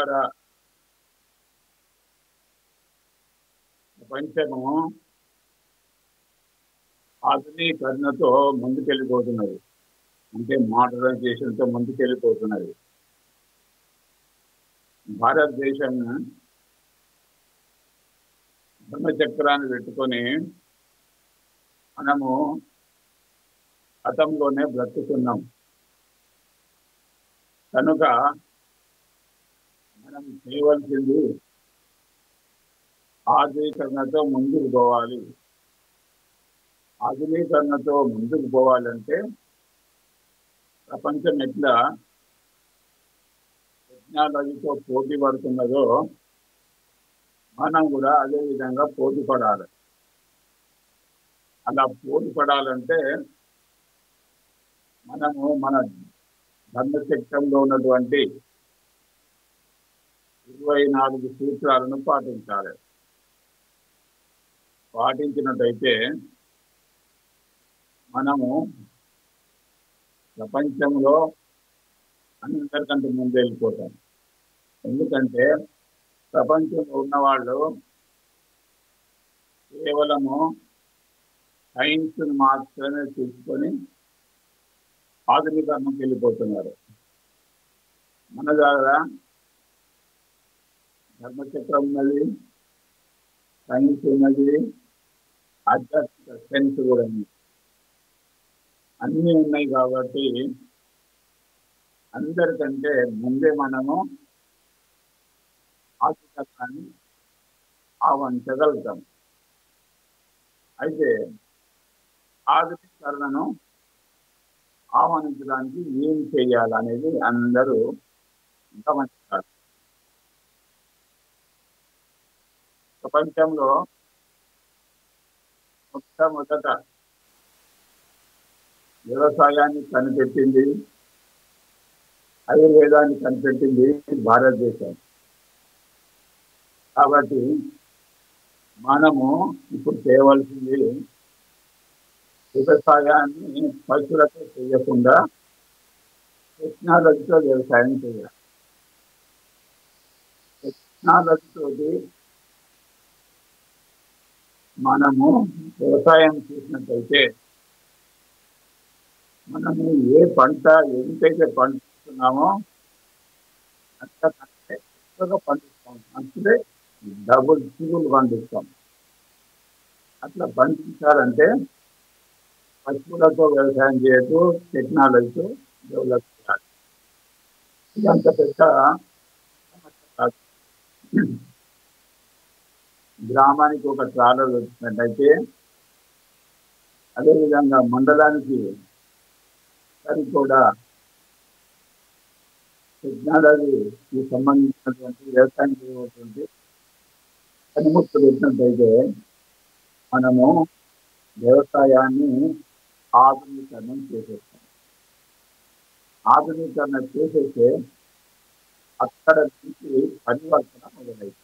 ద్వారా ప్రపంచము ఆధునీకరణతో ముందుకెళ్ళిపోతున్నది అంటే మోడర్నైజేషన్తో ముందుకెళ్ళిపోతున్నది భారతదేశం ధర్మచక్రాన్ని పెట్టుకొని మనము గతంలోనే బ్రతుకుతున్నాం కనుక మనం చేయవలసింది ఆధునీకరణతో ముందుకు పోవాలి ఆధునీకరణతో ముందుకు పోవాలంటే ప్రపంచం ఎట్లా టెక్నాలజీతో పోటీ పడుతున్నదో మనం కూడా అదే విధంగా పోటీ పడాలి అలా పోటీ పడాలంటే మనము మన ధర్మచక్రంలో ఉన్నటువంటి ఇరవై నాలుగు సూత్రాలను పాటించాలి పాటించినట్టయితే మనము ప్రపంచంలో అందరికంటే ముందు వెళ్ళిపోతాం ఎందుకంటే ప్రపంచంలో ఉన్నవాళ్ళు కేవలము సైన్స్ మాత్రమే చూసుకొని ఆధునీకరణకు వెళ్ళిపోతున్నారు మన ద్వారా ధర్మచక్రం ఉన్నది సైన్స్ ఉన్నది ఆధ్యాత్మిక సైన్స్ కూడా ఉంది అన్నీ ఉన్నాయి కాబట్టి అందరికంటే ముందే మనము ఆధునికాన్ని ఆహ్వానించగలుగుతాం అయితే ఆధునీకరణను ఆహ్వానించడానికి ఏం చేయాలనేది అందరూ గమనిస్తారు ప్రపంచంలో మొట్టమొదట వ్యవసాయాన్ని కనిపెట్టింది ఆయుర్వేదాన్ని కనిపెట్టింది భారతదేశం కాబట్టి మనము ఇప్పుడు చేయవలసింది వ్యవసాయాన్ని పశువులతో చేయకుండా టెక్నాలజీతో వ్యవసాయం చేయాలి టెక్నాలజీతోటి మనము వ్యవసాయం చేసినట్టయితే మనము ఏ పంట ఎంతైతే పండిస్తున్నామో అంతకంటే ఎక్కువగా పండిస్తాం అంటే డబుల్ చిగులు పండిస్తాం అట్లా పండించాలంటే పశువులతో వ్యవసాయం చేయొచ్చు టెక్నాలజీతో డెవలప్ చేయాలి ఇది అంత పెద్ద సమస్య కాదు గ్రామానికి ఒక ట్రాలర్ వచ్చినట్టయితే అదేవిధంగా మండలానికి సరిపడా టెక్నాలజీకి సంబంధించినటువంటి వ్యవసాయం చేయబోతుంది పనిముట్లు పెట్టినట్టయితే మనము వ్యవసాయాన్ని ఆధునీకరణ చేసేస్తాం ఆధునీకరణ చేసేస్తే అక్కడ నుంచి పరివర్తన మొదలైంది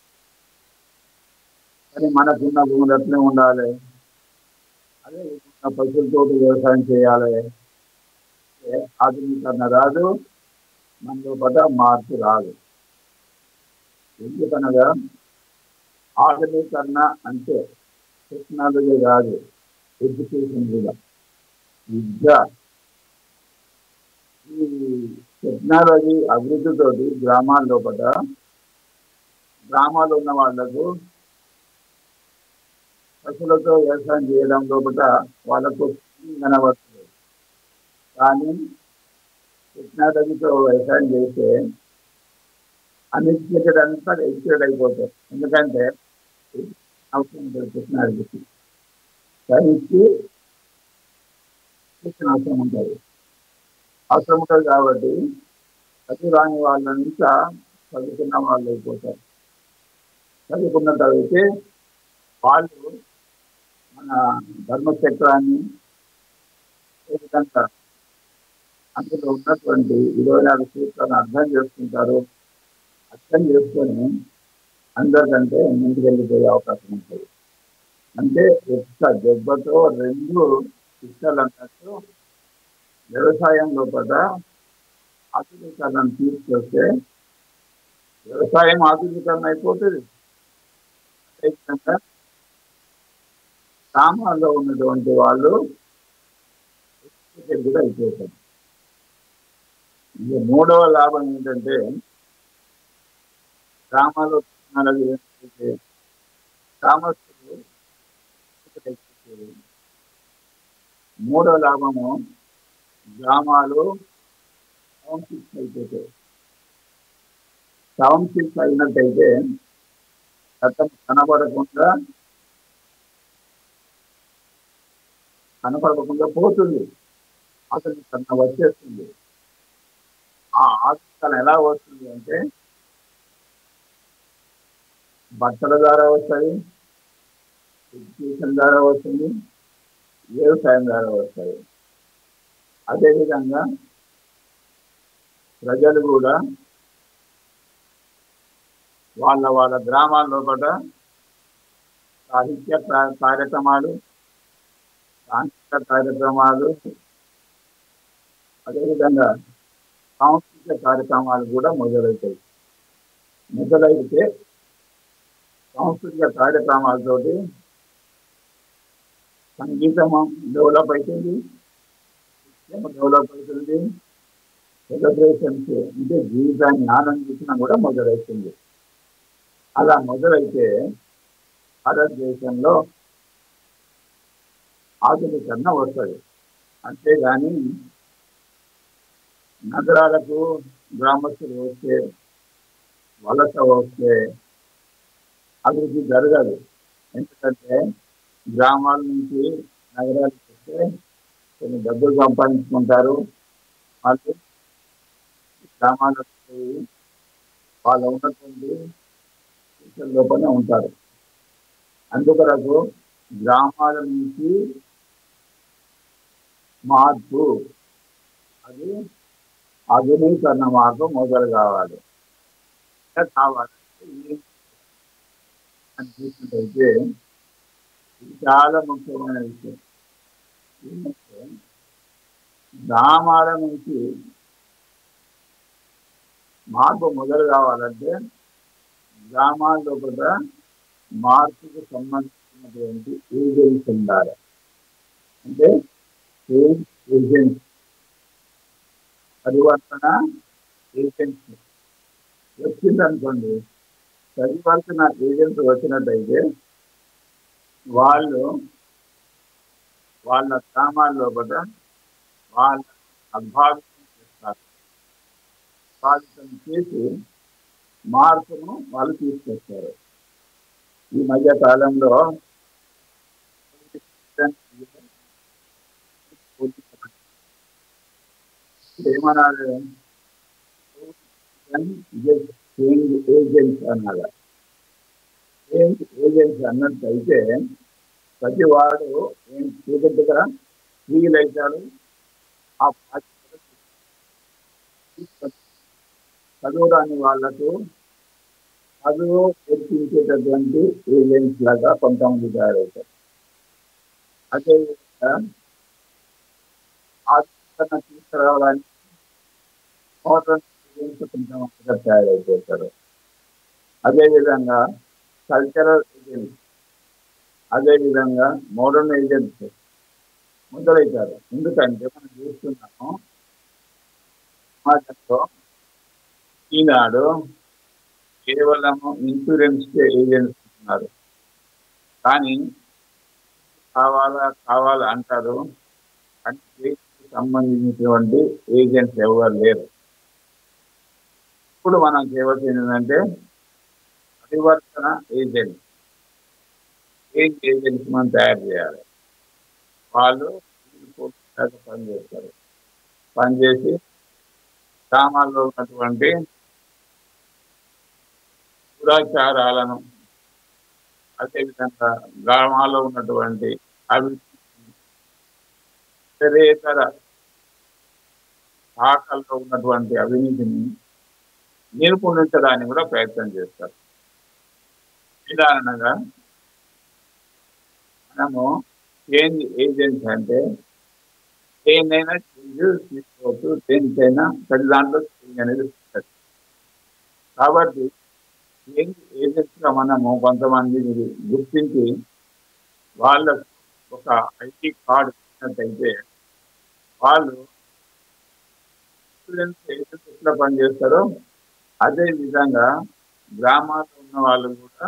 కానీ మనకున్న భూములు ఎట్లే ఉండాలి అదే విధంగా పశువులతో వ్యవసాయం చేయాలి ఆధునీకరణ రాదు మన లోపల మార్పు రాదు ఎందుకనగా ఆధునీకరణ అంటే టెక్నాలజీ కాదు ఎడ్యుకేషన్ కూడా విద్య ఈ టెక్నాలజీ అభివృద్ధితోటి గ్రామాల లోపల గ్రామాల్లో ఉన్న వాళ్లకు పశువులతో వ్యవసాయం చేయడం లోపల వాళ్ళకు కనబడుతుంది కానీ టెక్నాలజీతో వ్యవసాయం చేస్తే అన్ఎడ్యుకేటెడ్ అంతా ఎడ్యుకేటెడ్ అయిపోతారు ఎందుకంటే అవసరం ఉంటుంది టెక్నాలజీకి సైన్స్కి అవసరం ఉంటుంది అవసరం ఉంటుంది కాబట్టి చదువు రాని వాళ్ళంతా చదువుకున్న వాళ్ళు అయిపోతారు చదువుకున్న తర్వాత వాళ్ళు మన ధర్మచక్రాన్ని ఏ విధంగా అందులో ఉన్నటువంటి ఇరవై నాలుగు సూత్రాలను అర్థం చేసుకుంటారు అర్థం చేసుకొని అందరికంటే ముందుకు వెళ్ళిపోయే అవకాశం ఉంటుంది అంటే ఒక్క దెబ్బతో రెండు ఇష్టాలు అన్నట్టు వ్యవసాయం లోపల ఆధునీకరణను తీసుకొస్తే వ్యవసాయం ఆధునీకరణ అయిపోతుంది అదేవిధంగా గ్రామాల్లో ఉన్నటువంటి వాళ్ళు కూడా అయిపోతారు ఇక మూడవ లాభం ఏంటంటే గ్రామాల్లో టెక్నాలజీ ఏంటంటే గ్రామస్తులు అయిపోతారు. మూడవ లాభము గ్రామాలు టౌన్షిప్స్ అయిపోతాయి టౌన్షిప్స్ అయినట్టయితే చట్టం కనబడకుండా కనపడకుండా పోతుంది అసలు కన్నా వచ్చేస్తుంది ఆ ఆస్కారం ఎలా వస్తుంది అంటే బట్టల ద్వారా వస్తుంది ఎడ్యుకేషన్ ద్వారా వస్తుంది వ్యవసాయం ద్వారా వస్తుంది అదేవిధంగా ప్రజలు కూడా వాళ్ళ వాళ్ళ గ్రామాల్లో కూడా సాహిత్య కా- కార్యక్రమాలు సాంస్కృతిక కార్యక్రమాలు అదేవిధంగా సాంస్కృతిక కార్యక్రమాలు కూడా మొదలవుతాయి మొదలైతే సాంస్కృతిక కార్యక్రమాలతోటి సంగీతం డెవలప్ అవుతుంది నృత్యం డెవలప్ అవుతుంది సెలబ్రేషన్స్ అంటే జీవితాన్ని ఆనందించడం కూడా మొదలవుతుంది అలా మొదలైతే భారతదేశంలో ఆధునీకరణ వస్తుంది అంతేగాని నగరాలకు గ్రామస్తులు వస్తే వలస వస్తే అభివృద్ధి జరగదు ఎందుకంటే గ్రామాల నుంచి నగరాలకు వస్తే కొన్ని డబ్బులు సంపాదించుకుంటారు మళ్ళీ గ్రామాలకు పోయి వాళ్ళు ఉన్నటువంటి దేశం లోపలనే ఉంటారు అందుకొరకు గ్రామాల నుంచి మార్పు అది ఆధునీకరణ మార్గం మొదలు కావాలి ఇంకా కావాలంటే ఏం అని చూసినట్టయితే ఇది చాలా ముఖ్యమైన విషయం ఏంటంటే గ్రామాల నుంచి మార్పు మొదలు కావాలంటే గ్రామాల్లో కూడా మార్పుకు సంబంధించినటువంటి ఏజెంట్స్ ఉండాలి అంటే చేంజ్ ఏజెంట్స్ పరివర్తన ఏజెంట్స్ వచ్చిందనుకోండి పరివర్తన ఏజెంట్స్ వచ్చినట్టయితే వాళ్ళు వాళ్ళ గ్రామాల్లో కూడా వాళ్ళ అభావితం చేస్తారు అభావితం చేసి మార్పును వాళ్ళు తీసుకొస్తారు ఈ మధ్య కాలంలో ఏమన్నారు చేంజ్ ఏజెంట్స్ అన్నారు చేంజ్ ఏజెంట్స్ అన్నట్టు అయితే ప్రతి వాడు ఏం చీకటిగా ఫీల్ అవుతాడు ఆ బాధ్యత చదువు రాని వాళ్లకు చదువు నేర్పించేటటువంటి ఏజెంట్స్ లాగా కొంతమంది తయారవుతారు అదేవిధంగా ఆధునికరణ తీసుకురావడానికి మోడర్న్ ఏజెంట్స్ కొంతమందిగా తయారైపోతారు అదేవిధంగా కల్చరల్ ఏజెంట్స్ అదేవిధంగా మోడర్న్ ఏజెంట్స్ మొదలవుతారు ఎందుకంటే మనం చూస్తున్నాము సమాజంలో ఈనాడు కేవలం ఇన్సూరెన్స్ ఏజెంట్స్ ఉన్నారు కానీ కావాలా కావాలా అంటారు అంటే సంబంధించినటువంటి ఏజెంట్స్ ఎవరు లేరు ఇప్పుడు మనం చేయవలసింది ఏంటంటే పరివర్తన ఏజెంట్ ఏం ఏజెంట్స్ మనం తయారు చేయాలి వాళ్ళు పనిచేస్తారు పనిచేసి గ్రామాల్లో ఉన్నటువంటి దురాచారాలను అదేవిధంగా గ్రామాల్లో ఉన్నటువంటి అభివృద్ధి ఇతరేతర శాఖల్లో ఉన్నటువంటి అవినీతిని నిర్మూలించడానికి కూడా ప్రయత్నం చేస్తారు ఉదాహరణగా మనము చేంజ్ ఏజెంట్స్ అంటే దేన్నైనా చేంజ్ తీసుకోవచ్చు దేనికైనా ప్రతి దాంట్లో చేంజ్ అనేది ఉంటుంది కాబట్టి ఏజెంట్గా మనము కొంతమందిని గుర్తించి వాళ్ళకు ఒక ఐడి కార్డు ఇచ్చినట్టయితే వాళ్ళు ఇన్సూరెన్స్ ఏజెంట్ ఎట్లా పనిచేస్తారో అదే విధంగా గ్రామాల్లో ఉన్న వాళ్ళు కూడా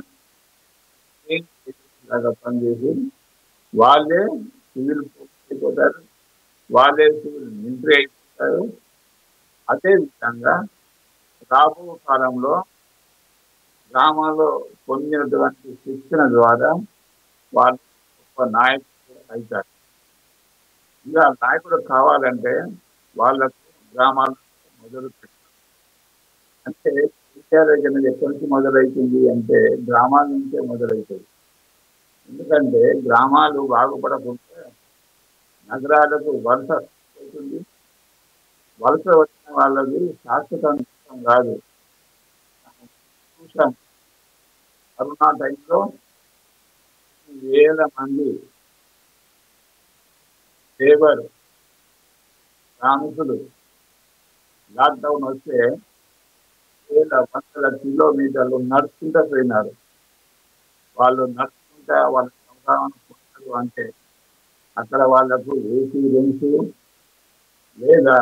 లాగా పనిచేసి వాళ్ళే సివిల్ అయిపోతారు వాళ్ళే సివిల్ మిలిటరీ అయిపోతారు అదే విధంగా రాబో కాలంలో గ్రామాల్లో పొందినటువంటి శిక్షణ ద్వారా వాళ్ళు గొప్ప నాయకులు అవుతారు ఇక నాయకుడు కావాలంటే వాళ్ళకు గ్రామాలు మొదలు పెట్టారు అంటే విద్యారోగ్యం అనేది ఎక్కడి నుంచి మొదలవుతుంది అంటే గ్రామాల నుంచే మొదలవుతుంది ఎందుకంటే గ్రామాలు బాగుపడకుంటే నగరాలకు వలస అవుతుంది వలస వచ్చిన వాళ్ళది శాశ్వతం కాదు చూసాం కరోనా టైంలో వేల మంది లేబర్ శ్రామికులు లాక్డౌన్ వస్తే వేల వందల కిలోమీటర్లు నడుచుకుంటూ పోయినారు వాళ్ళు నడుచుకుంటా వాళ్ళ అవగాహన పొందారు అంటే అక్కడ వాళ్ళకు ఏసీ రూమ్స్ లేదా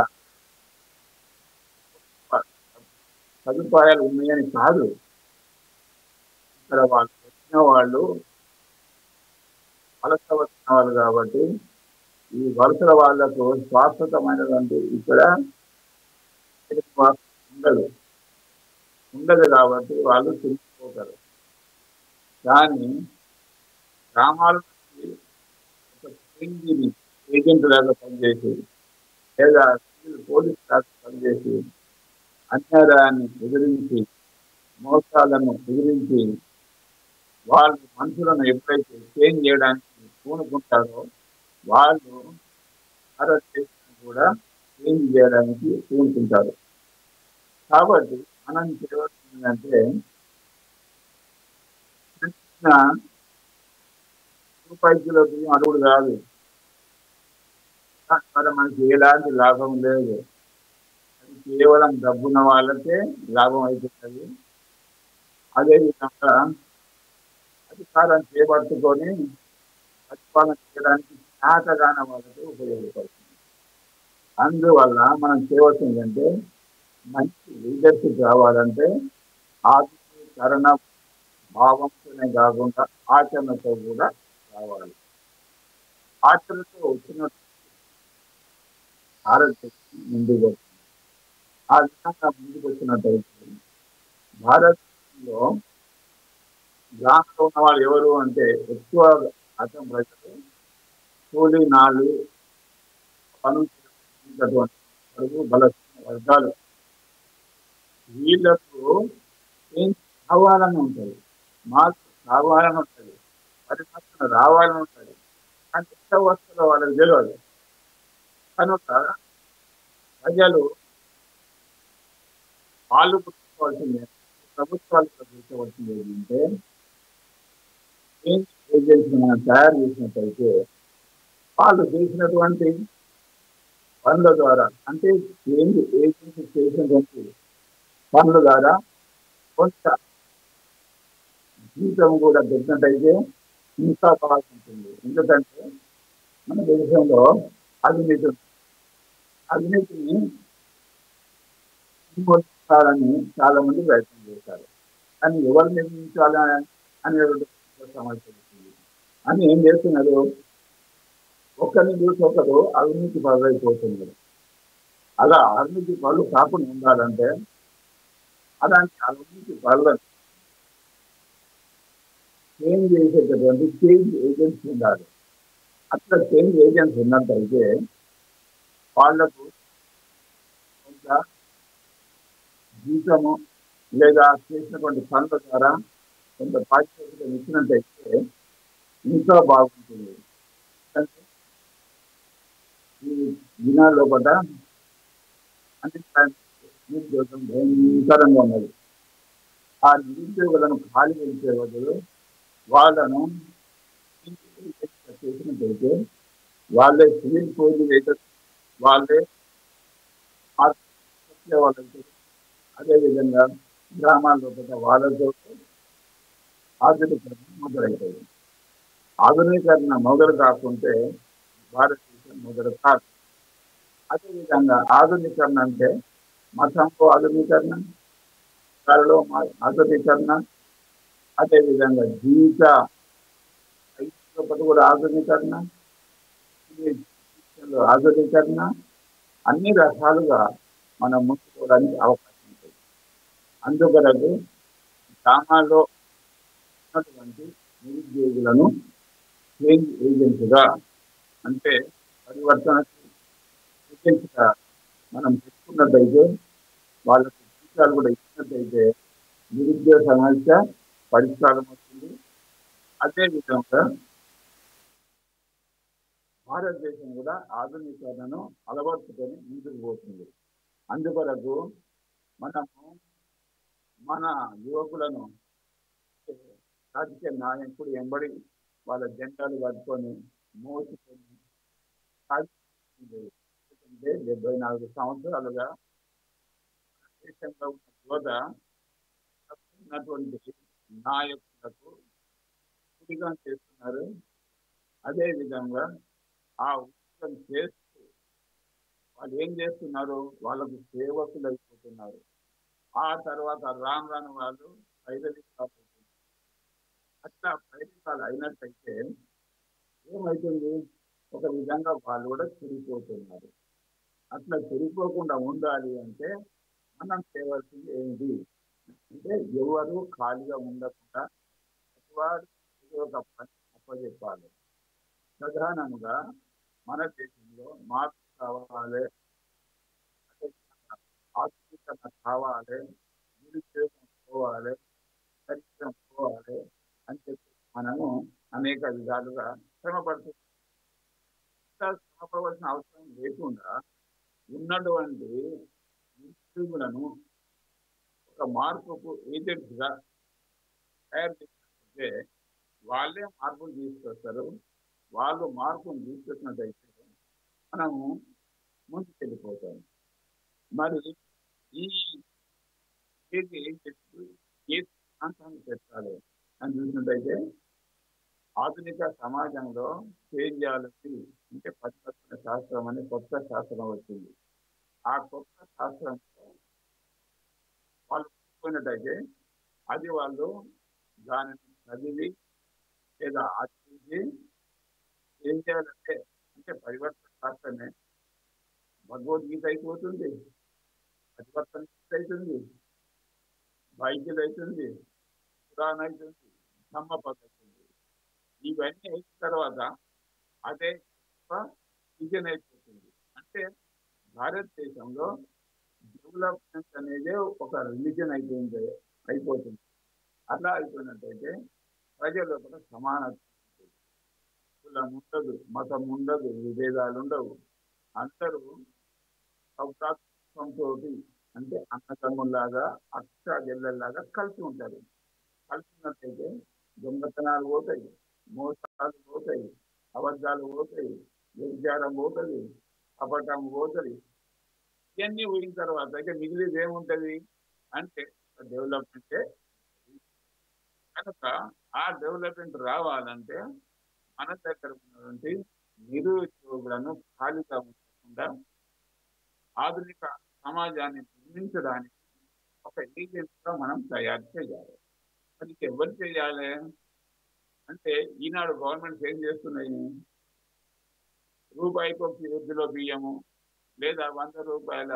సదుపాయాలు ఉన్నాయని కాదు ఇక్కడ వాళ్ళు వచ్చిన వాళ్ళు వలస వచ్చిన వాళ్ళు కాబట్టి ఈ వలసల వాళ్లకు శాశ్వతమైనటువంటి ఇక్కడ ఉండదు ఉండదు కాబట్టి వాళ్ళు తిరిగిపోతారు కానీ గ్రామాల నుంచి ఒక సిఎన్జిని ఏజెంట్ లాగా పనిచేసి లేదా సివిల్ పోలీస్ లాగా పనిచేసి అన్యాయాన్ని ఎదిరించి మోసాలను ఎదిరించి వాళ్ళు మనుషులను ఎప్పుడైతే చేంజ్ చేయడానికి పూనుకుంటారో వాళ్ళు భారతదేశం కూడా చేంజ్ చేయడానికి పూనుకుంటారు కాబట్టి మనం చేయవలసిందంటే చిన్న రూపాయి కిలో బియ్యం అడుగుడు కాదు మరి మనకి ఎలాంటి లాభం లేదు అది కేవలం డబ్బున్న వాళ్ళకే లాభం అవుతుంది అదేవిధంగా అధికారం చేపట్టుకొని పరిపాలన చేయడానికి శాతగాన వాళ్ళకి ఉపయోగపడుతుంది అందువల్ల మనం చేయవలసిందంటే మంచి లీడర్షిప్ రావాలంటే ఆధునీకరణ భావంతోనే కాకుండా ఆచరణతో కూడా రావాలి ఆచరణతో వచ్చిన భారతదేశం ముందుకు వస్తుంది ఆ విధంగా ముందుకు వచ్చినట్టయితే భారతదేశంలో గ్రామంలో ఉన్న వాళ్ళు ఎవరు అంటే ఎక్కువ అర్థం ప్రజలు కూలీ నాళ్ళు పనులు బలహీన వర్గాలు వీళ్ళకు ఏం కావాలని ఉంటుంది మార్పు కావాలని ఉంటుంది పరివర్తన రావాలని ఉంటుంది కానీ ఎంత వస్తుందో వాళ్ళకి తెలియదు కనుక ప్రజలు వాళ్ళు గుర్తుకోవాల్సింది ప్రభుత్వాలు గుర్తుకోవాల్సింది ఏంటంటే ఏజెన్సీ మనం తయారు చేసినట్టయితే వాళ్ళు చేసినటువంటి పనుల ద్వారా అంటే చేంజ్ ఏజెన్సీ చేసినటువంటి పనుల ద్వారా కొంత జీవితం కూడా పెట్టినట్టయితే ఇంకా బాగుంటుంది ఎందుకంటే మన దేశంలో అవినీతి అవినీతిని నిర్మూలించాలని చాలా మంది ప్రయత్నం చేశారు కానీ ఎవరు నిర్మించాలని అనేటువంటి సమస్య వచ్చింది అని ఏం చేస్తున్నారు ఒకరిని చూసి ఒకరు అవినీతి పరులైపోతున్నారు అలా అవినీతి పనులు కాకుండా ఉండాలంటే అలాంటి అవినీతి పనులను చేంజ్ చేసేటటువంటి చేంజ్ ఏజెంట్స్ ఉండాలి అట్లా చేంజ్ ఏజెంట్స్ ఉన్నట్టయితే వాళ్లకు కొంత జీతము లేదా చేసినటువంటి పనుల ద్వారా కొంత బాధ్యత ఇచ్చినట్టయితే ఇంకా బాగుంటుంది అంటే ఈ దినాల్లో కూడా అంటే నిరుద్యోగం భయంకరంగా ఉన్నది ఆ నిరుద్యోగులను ఖాళీ చేసే బదులు వాళ్ళను చేసినట్టయితే వాళ్ళే సివిల్ పోలీస్ అయితే వాళ్ళే వాళ్ళైతే అదేవిధంగా గ్రామాల్లో పెద్ద వాళ్ళతో ఆధునీకరణ మొదలైపోయింది ఆధునీకరణ మొదలు కాకుంటే భారతదేశం మొదలు కాదు అదేవిధంగా ఆధునీకరణ అంటే మతంలో ఆధునీకరణ కళలో ఆధునీకరణ అదేవిధంగా జీవిత ఐక్యతలో కూడా ఆధునీకరణ జీవితంలో ఆధునీకరణ అన్ని రకాలుగా మనం ముందుకోవడానికి అవకాశం ఉంటుంది అందుకొరకు గ్రామాల్లో ఉన్నటువంటి నిరుద్యోగులను చేంజ్ ఏజెంట్గా అంటే పరివర్తన ఏజెంట్గా మనం పెట్టుకున్నట్టయితే వాళ్ళకు జీతాలు కూడా ఇచ్చినట్టయితే నిరుద్యోగ సమస్య పరిష్కారం అవుతుంది అదేవిధంగా భారతదేశం కూడా ఆధునీకరణను అలవర్చుకొని ముందుకు పోతుంది అందుకొరకు మనము మన యువకులను రాజకీయ నాయకుడు ఎంబడి వాళ్ళ జెండాలు కట్టుకొని మోసుకొని ఎందుకంటే డెబ్బై నాలుగు సంవత్సరాలుగా దేశంలో ఉన్న యువత ఉన్నటువంటి నాయకులకు గుడిగా చేస్తున్నారు అదే విధంగా ఆ ఉద్యోగం చేస్తూ వాళ్ళు ఏం చేస్తున్నారు వాళ్ళకు సేవకులు అయిపోతున్నారు ఆ తర్వాత రాను రాను వాళ్ళు పైదలికాలు అట్లా పైదలికాలు అయినట్టయితే ఏమవుతుంది ఒక విధంగా వాళ్ళు కూడా చెడిపోతున్నారు అట్లా చెడిపోకుండా ఉండాలి అంటే మనం చేయవలసింది ఏంటి అంటే ఎవరు ఖాళీగా ఉండకుండా వారు ఒక పని అప్పచెప్పాలి ప్రధానంగా మన దేశంలో మార్పు కావాలి ఆధునికత కావాలి నిరుద్యోగం పోవాలి పరిశ్రమ పోవాలి అని చెప్పి మనము అనేక విధాలుగా శ్రమపడుతున్నాం శ్రమపడవలసిన అవసరం లేకుండా ఉన్నటువంటి నిరుద్యోగులను ఒక మార్పుకు ఏజెంట్స్గా తయారు చేసినట్లయితే వాళ్ళే మార్పులు తీసుకొస్తారు వాళ్ళు మార్పును తీసుకొచ్చినట్టయితే మనము ముందుకు వెళ్ళిపోతాం మరి ఈ ఏది ఏం చెప్తూ ఏ ప్రాంతాన్ని పెట్టాలి అని చూసినట్టయితే ఆధునిక సమాజంలో చేంజాలజీ అంటే పరివర్తన శాస్త్రం అనే కొత్త శాస్త్రం వచ్చింది ఆ కొత్త శాస్త్రంలో వాళ్ళు పోయినట్టయితే అది వాళ్ళు దానిని చదివి లేదా ఆచరించి ఏం చేయాలంటే అంటే పరివర్తన శాస్త్రమే భగవద్గీత అయిపోతుంది పరివర్తన అవుతుంది బైబిల్ అవుతుంది పురాణ అవుతుంది నమ్మపద అవుతుంది ఇవన్నీ అయిన తర్వాత అదే విజన్ అయిపోతుంది అంటే భారతదేశంలో డెవలప్మెంట్ అనేది ఒక రిలీజన్ అయిపోయింది అయిపోతుంది అట్లా అయిపోయినట్టయితే ప్రజల కూడా సమానత్వం ఉంటుంది కులం ఉండదు మతం ఉండదు విభేదాలు ఉండవు అందరూ అవకాశంతో అంటే అన్నతమ్ముల్లాగా అక్క చెల్లెల్లాగా కలిసి ఉంటారు కలిసినట్టయితే దొంగతనాలు పోతాయి మోసాలు పోతాయి అబద్ధాలు పోతాయి వ్యభిచారం పోతుంది అపటం పోతుంది ఇవన్నీ పోయిన తర్వాత ఇక మిగిలిది ఏముంటుంది అంటే డెవలప్మెంటే కనుక ఆ డెవలప్మెంట్ రావాలంటే మన దగ్గర ఉన్నటువంటి నిరుద్యోగులను ఖాళీగా ఉండకుండా ఆధునిక సమాజాన్ని నిర్మించడానికి ఒక ఏజెంట్గా మనం తయారు చేయాలి అది ఎవరు చేయాలి అంటే ఈనాడు గవర్నమెంట్స్ ఏం చేస్తున్నాయి రూపాయికి ఒక వృద్ధిలో బియ్యము లేదా వంద రూపాయల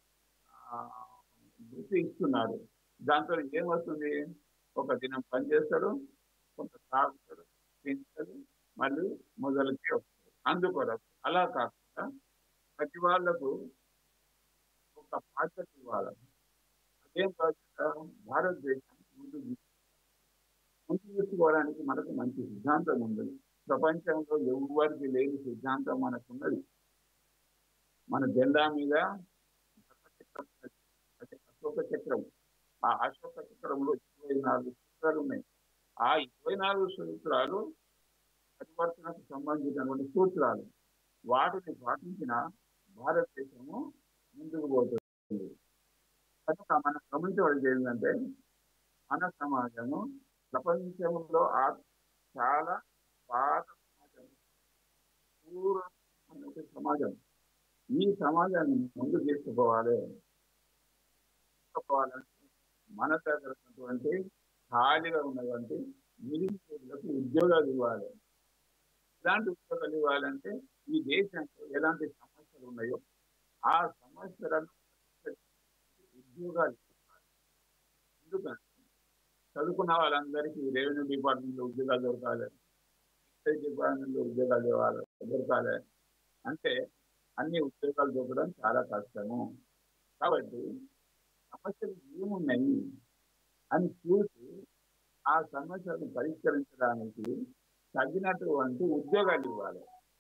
వృత్తి ఇస్తున్నారు దాంతో ఏమొస్తుంది ఒక దినం పనిచేస్తాడు కొంత తాగుతాడు తింటాడు మళ్ళీ మొదలకి వస్తాడు అందుకొరకు అలా కాకుండా ప్రతి వాళ్లకు ఒక బాధ్యత ఇవ్వాలి అదేం బాధ్యత భారతదేశం ముందు ముందు తీసుకోవడానికి మనకు మంచి సిద్ధాంతం ఉంది ప్రపంచంలో ఎవరికి లేని సిద్ధాంతం మనకున్నది మన జెండా మీద చక్రం అంటే అశోక చక్రం ఆ అశోక చక్రంలో ఇరవై నాలుగు సూత్రాలు ఉన్నాయి ఆ ఇరవై నాలుగు సూత్రాలు పరివర్తనకు సంబంధించినటువంటి సూత్రాలు వాటిని పాటించిన భారతదేశము ముందుకు పోతుంది కనుక మనం గమనించ గమనించవలసి ఏంటంటే మన సమాజము ప్రపంచంలో ఆ చాలా పాత సమాజం పూర్వ సమాజం ఈ సమాజాన్ని ముందు తీసుకుపోవాలి తీసుకుపోవాలంటే మన దగ్గర ఉన్నటువంటి ఖాళీగా ఉన్నటువంటి నిరుద్యోగులకు ఉద్యోగాలు ఇవ్వాలి ఇలాంటి ఉద్యోగాలు ఇవ్వాలంటే ఈ దేశంలో ఎలాంటి సమస్యలు ఉన్నాయో ఆ సమస్యలను ఉద్యోగాలు ఇవ్వాలి ఎందుకంటే చదువుకున్న వాళ్ళందరికీ రెవెన్యూ డిపార్ట్మెంట్లో ఉద్యోగాలు దొరకాలి ఎక్సైజ్ డిపార్ట్మెంట్లో ఉద్యోగాలు ఇవ్వాలి దొరకాలి అంటే అన్ని ఉద్యోగాలు దొరకడం చాలా కష్టము కాబట్టి సమస్యలు ఏమున్నాయి అని చూసి ఆ సమస్యలను పరిష్కరించడానికి తగినటువంటి ఉద్యోగాలు ఇవ్వాలి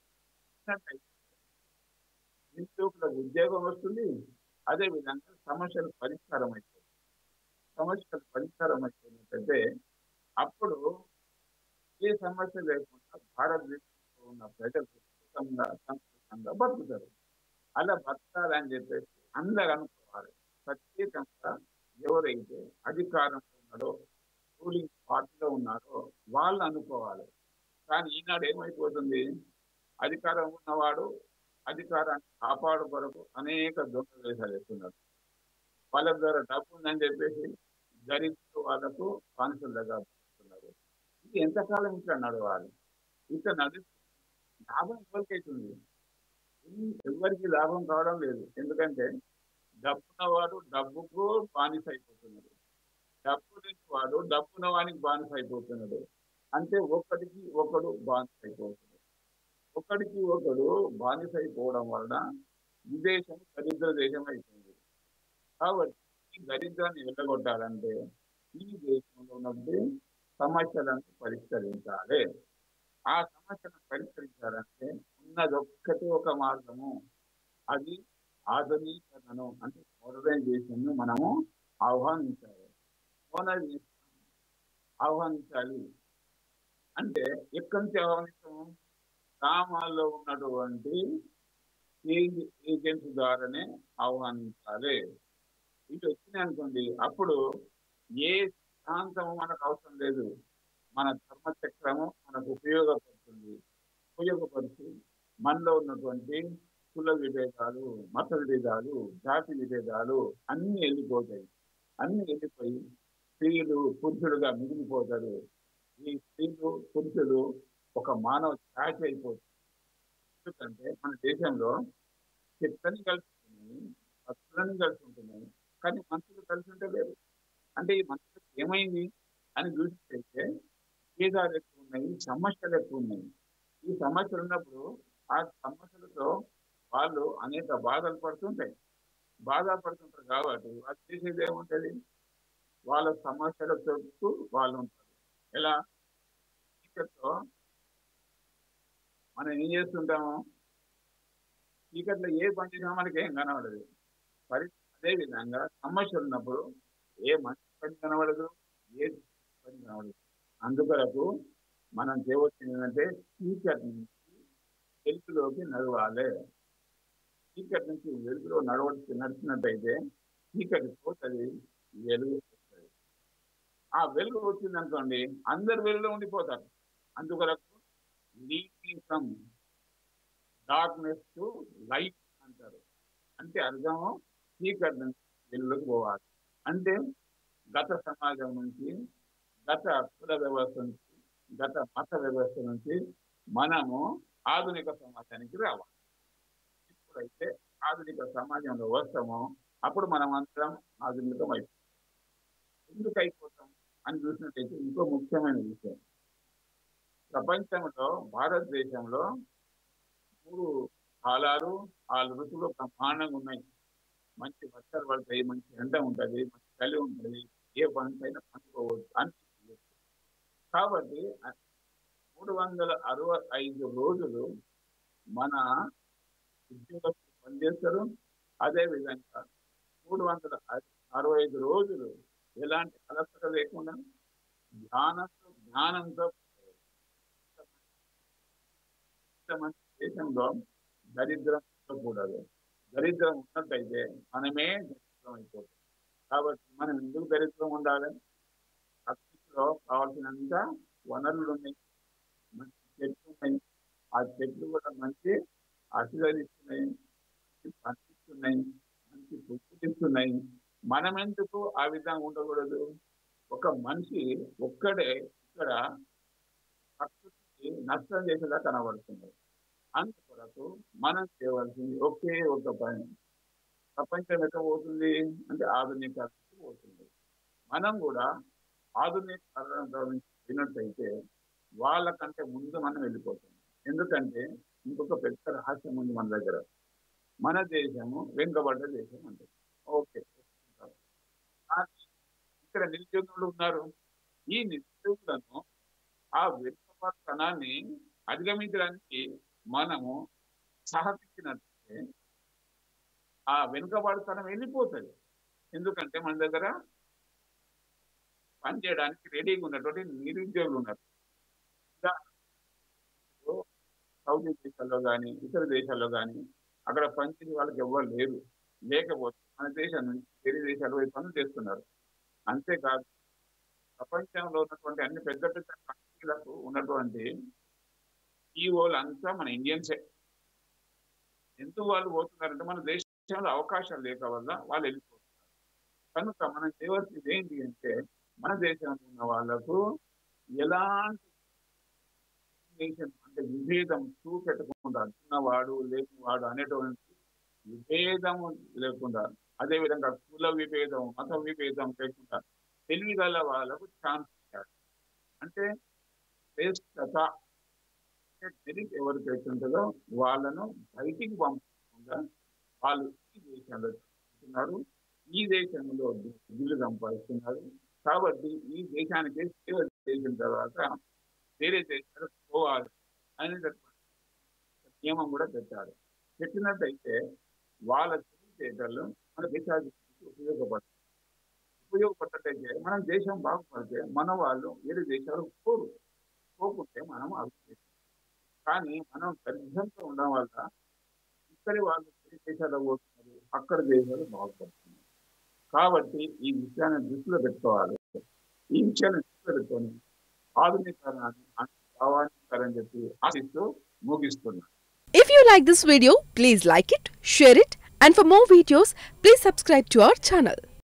నిరుద్యోగులకు ఉద్యోగం వస్తుంది అదే విధంగా సమస్యలు పరిష్కారం అవుతుంది సమస్యలు పరిష్కారం అయిపోయినట్టయితే అప్పుడు ఏ సమస్య లేకుండా భారతదేశంలో ఉన్న ప్రజలు సుఖంగా సంతోషంగా బతుకుతారు అలా బతకాలని చెప్పేసి అందరు అనుకోవాలి ప్రత్యేకంగా ఎవరైతే అధికారంలో ఉన్నాడో రూలింగ్ పార్టీలో ఉన్నారో వాళ్ళు అనుకోవాలి కానీ ఈనాడు ఏమైపోతుంది అధికారం ఉన్నవాడు అధికారాన్ని కాపాడు కొరకు అనేక దొంగ వేషాలు వేస్తున్నారు వాళ్ళ ద్వారా డబ్బు ఉందని చెప్పేసి దరిద్ర వాళ్ళకు కాన్సులుగా పెడుతున్నారు ఇది ఎంతకాలం ఇట్లా నడవాలి ఇట్లా నడుస్తుంది లాభం ఎవరికైతుంది ఎవరికి లాభం కావడం లేదు ఎందుకంటే డబ్బున్నవాడు డబ్బుకు బానిస అయిపోతున్నాడు డబ్బు లేని వాడు డబ్బున్న వానికి బానిస అయిపోతున్నాడు అంటే ఒకటికి ఒకడు బానిస అయిపోతున్నాడు ఒకడికి ఒకడు బానిస అయిపోవడం వలన విదేశం దరిద్ర దేశం అయిపోయింది కాబట్టి ఈ దరిద్రాన్ని వెళ్ళగొట్టాలంటే ఈ దేశంలో ఉన్నప్పుడు సమస్యలను పరిష్కరించాలి ఆ సమస్యను పరిష్కరించాలంటే ఉన్నదొక్కటి ఒక మార్గము అది ఆధునీకరణను అంటే మోడర్నైజేషన్ మనము ఆహ్వానించాలి మోడర్నైజేషన్ ఆహ్వానించాలి అంటే ఎక్కడి నుంచి ఆహ్వానిస్తాము గ్రామాల్లో ఉన్నటువంటి చేంజ్ ఏజెంట్స్ ద్వారానే ఆహ్వానించాలి ఇవి వచ్చినాయి అనుకోండి అప్పుడు ఏ సిద్ధాంతము మనకు అవసరం లేదు మన ధర్మచక్రము మనకు ఉపయోగపడుతుంది ఉపయోగపడుతూ మనలో ఉన్నటువంటి కుల విభేదాలు మత విభేదాలు జాతి విభేదాలు అన్ని వెళ్ళిపోతాయి అన్ని వెళ్ళిపోయి స్త్రీలు పురుషులుగా మిగిలిపోతారు ఈ స్త్రీలు పురుషులు ఒక మానవ ఛాయ్ అయిపోతుంది ఎందుకంటే మన దేశంలో చెట్లని కలిసి ఉంటున్నాయి పక్షులని కలిసి ఉంటున్నాయి కానీ మనుషులు కలిసి ఉంటలేరు అంటే ఈ మనుషులకు ఏమైంది అని చూసినట్టయితే భేదాలు ఎక్కువ ఉన్నాయి సమస్యలు ఎక్కువ ఉన్నాయి ఈ సమస్యలు ఉన్నప్పుడు ఆ సమస్యలతో వాళ్ళు అనేక బాధలు పడుతుంటాయి బాధపడుతుంటారు కాబట్టి వాళ్ళు చేసేది ఏముంటుంది వాళ్ళ సమస్యల చుట్టూ వాళ్ళు ఉంటారు ఎలా చీకట్లో మనం ఏం చేస్తుంటాము చీకట్లో ఏ పని చేసినా మనకి ఏం కనబడదు మరి అదే విధంగా సమస్యలు ఉన్నప్పుడు ఏ మంచి పని కనబడదు ఏ పని కనబడదు అందుకొరకు మనం చేయవలసింది ఏంటంటే చీకటి నుంచి వెలుగులోకి నడవాలి చీకటి నుంచి వెలుగులో నడవలసి నడిచినట్టయితే చీకటి పోతుంది వెలుగు వస్తుంది ఆ వెలుగు వచ్చిందనుకోండి అందరు వెలుగులో ఉండిపోతారు అందుకొరకు leading from darkness to light అంటారు అంటే అర్థము చీకటి నుంచి వెలుగులోకి పోవాలి అంటే గత సమాజం నుంచి గత కుల వ్యవస్థ నుంచి గత మత వ్యవస్థ నుంచి మనము ఆధునిక సమాజానికి రావాలి ఇప్పుడైతే ఆధునిక సమాజంలో వస్తామో అప్పుడు మనం అందరం ఆధునికం అయిపోతాం ఎందుకు అయిపోతాం అని చూసినట్టయితే ఇంకో ముఖ్యమైన విషయం ప్రపంచంలో భారతదేశంలో మూడు కాలాలు ఆరు ఋతువులు బ్రహ్మాండంగా ఉన్నాయి మంచి వర్షాలు పడతాయి మంచి ఎండ ఉంటుంది మంచి చలి ఉంటుంది ఏ పంటైనా పండుకోవచ్చు అని కాబట్టి మూడు వందల అరవై ఐదు రోజులు మన ఉద్యోగస్తులు పనిచేస్తారు అదేవిధంగా మూడు వందల అరవై ఐదు రోజులు ఎలాంటి అలసట లేకుండా ధ్యానంతో జ్ఞానంతో మంచి దేశంలో దరిద్రం ఉండకూడదు దరిద్రం ఉన్నట్టయితే మనమే దరిద్రం అయిపోతుంది కాబట్టి మనం ఎందుకు దరిద్రం ఉండాలి ప్రకృతిలో కావాల్సినంత వనరులు ఉన్నాయి మంచి చెట్లు ఉన్నాయి ఆ చెట్లు కూడా మంచి ఆశీర్వదిస్తున్నాయి మంచి పండిస్తున్నాయి మంచి పుష్పులు ఇస్తున్నాయి మనం ఎందుకు ఆ విధంగా ఉండకూడదు ఒక మనిషి ఒక్కడే ఇక్కడ ప్రకృతికి నష్టం చేసేలా కనబడుతుంది అందుకొరకు మనం చేయవలసింది ఒకే ఒక పని ప్రపంచం ఎక్కడ పోతుంది అంటే ఆధునికతకు పోతుంది మనం కూడా ఆధునికరణ వినట్టయితే వాళ్ళకంటే ముందు మనం వెళ్ళిపోతాం ఎందుకంటే ఇంకొక పెద్ద రహస్యం ఉంది మన దగ్గర మన దేశము వెనుకబడ్డ దేశం అంటే ఓకే కానీ ఇక్కడ నిరుద్యోగులు ఉన్నారు ఈ నిరుద్యోగులను ఆ వెనుకబడతనాన్ని అధిగమించడానికి మనము సహకరించినట్లయితే ఆ వెనుకబడతనం వెళ్ళిపోతుంది ఎందుకంటే మన దగ్గర పనిచేయడానికి రెడీగా ఉన్నటువంటి నిరుద్యోగులు ఉన్నారు సౌదీ దేశాల్లో కానీ ఇతర దేశాల్లో కానీ అక్కడ పనిచేసే వాళ్ళకి ఎవ్వరు లేరు లేకపోతే మన దేశం నుంచి వేరే దేశాల వైపు పనులు చేస్తున్నారు అంతేకాదు ప్రపంచంలో ఉన్నటువంటి అన్ని పెద్ద పెద్ద కంపెనీలకు ఉన్నటువంటి ఈఓలు అంతా మన ఇండియన్సే ఎందుకు వాళ్ళు పోతున్నారంటే మన దేశంలో అవకాశాలు లేక వల్ల వాళ్ళు వెళ్ళిపోతున్నారు కనుక మనం చేయవలసింది ఏంటి అంటే మన దేశంలో ఉన్న వాళ్లకు ఎలాంటి అంటే విభేదం చూపెట్టకుండా ఉన్నవాడు లేనివాడు అనేటువంటి విభేదము లేకుండా అదేవిధంగా కుల విభేదం మత విభేదం లేకుండా తెలివిగల వాళ్ళకు ఛాన్స్ ఇచ్చారు అంటే శ్రేష్టత మెరిట్ ఎవరికైతే ఉంటుందో వాళ్ళను బయటికి పంపకుండా వాళ్ళు ఈ దేశంలో చదువుతున్నారు ఈ దేశంలో డిగ్రీలు సంపాదిస్తున్నారు కాబట్టి ఈ దేశానికి సేవ చేసిన తర్వాత వేరే దేశాలకు పోవాలి అనేటటువంటి నియమం కూడా పెట్టారు పెట్టినట్టయితే వాళ్ళ తెలివితేటలు మన దేశానికి ఉపయోగపడతాయి ఉపయోగపడ్డట్టయితే మన దేశం బాగుపడితే మన వాళ్ళు వేరే దేశాలు పోరు పోకుంటే మనం అభివృద్ధి కానీ మనం దరిద్రంతో ఉండడం వల్ల ఇక్కడి వాళ్ళు వేరే దేశాల్లో పోతున్నారు అక్కడ దేశాలు బాగుపడుతున్నాయి కాబట్టి ఈ విషయాన్ని దృష్టిలో పెట్టుకోవాలి ఈ విషయాన్ని దృష్టిలో పెట్టుకొని ఆధునీకరణాన్ని కావాలని చెప్పి ఆశిస్తూ ముగిస్తున్నాను If you like this video, please like it, share it, and for more videos, please subscribe to our channel.